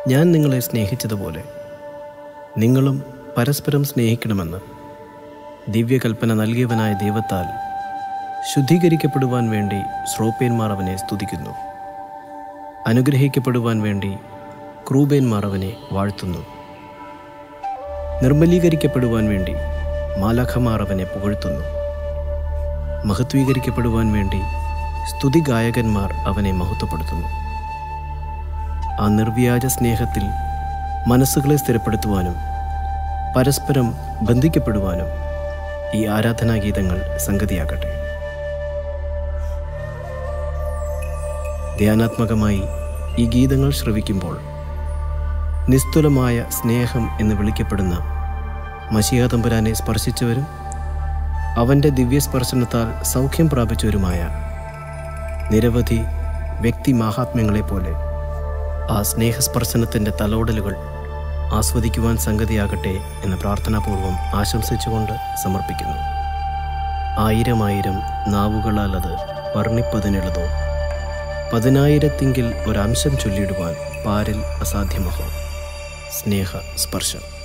ഞാൻ നിങ്ങളെ സ്നേഹിച്ചതുപോലെ നിങ്ങളും പരസ്പരം സ്നേഹിക്കണമെന്ന് ദിവ്യകൽപ്പന നൽകിയവനായ ദൈവത്താൽ ശുദ്ധീകരിക്കപ്പെടുവാൻ വേണ്ടി ശ്രോപ്പേന്മാർ അവനെ സ്തുതിക്കുന്നു അനുഗ്രഹിക്കപ്പെടുവാൻ വേണ്ടി ക്രൂബേന്മാർ അവനെ വാഴ്ത്തുന്നു നിർമ്മലീകരിക്കപ്പെടുവാൻ വേണ്ടി മാലാഖമാർ അവനെ പുകഴ്ത്തുന്നു മഹത്വീകരിക്കപ്പെടുവാൻ വേണ്ടി സ്തുതി ഗായകന്മാർ അവനെ മഹത്വപ്പെടുത്തുന്നു ആ നിർവ്യാജ സ്നേഹത്തിൽ മനസ്സുകളെ സ്ഥിരപ്പെടുത്തുവാനും പരസ്പരം ബന്ധിക്കപ്പെടുവാനും ഈ ആരാധനാഗീതങ്ങൾ സംഗതിയാകട്ടെ ധ്യാനാത്മകമായി ഈ ഗീതങ്ങൾ ശ്രവിക്കുമ്പോൾ നിസ്തുലമായ സ്നേഹം എന്ന് വിളിക്കപ്പെടുന്ന മഷിയാതമ്പുരാനെ സ്പർശിച്ചവരും അവൻ്റെ ദിവ്യസ്പർശനത്താൽ സൗഖ്യം പ്രാപിച്ചവരുമായ നിരവധി വ്യക്തി മാഹാത്മ്യങ്ങളെപ്പോലെ ആ സ്നേഹസ്പർശനത്തിൻ്റെ തലോടലുകൾ ആസ്വദിക്കുവാൻ സംഗതിയാകട്ടെ എന്ന് പ്രാർത്ഥനാപൂർവം ആശംസിച്ചുകൊണ്ട് സമർപ്പിക്കുന്നു ആയിരം ആയിരം നാവുകളാൽ അത് വർണ്ണിപ്പതിനെഴുതോ പതിനായിരത്തിങ്കിൽ ഒരംശം ചൊല്ലിയിടുവാൻ പാരിൽ അസാധ്യമഹോ സ്നേഹ സ്പർശം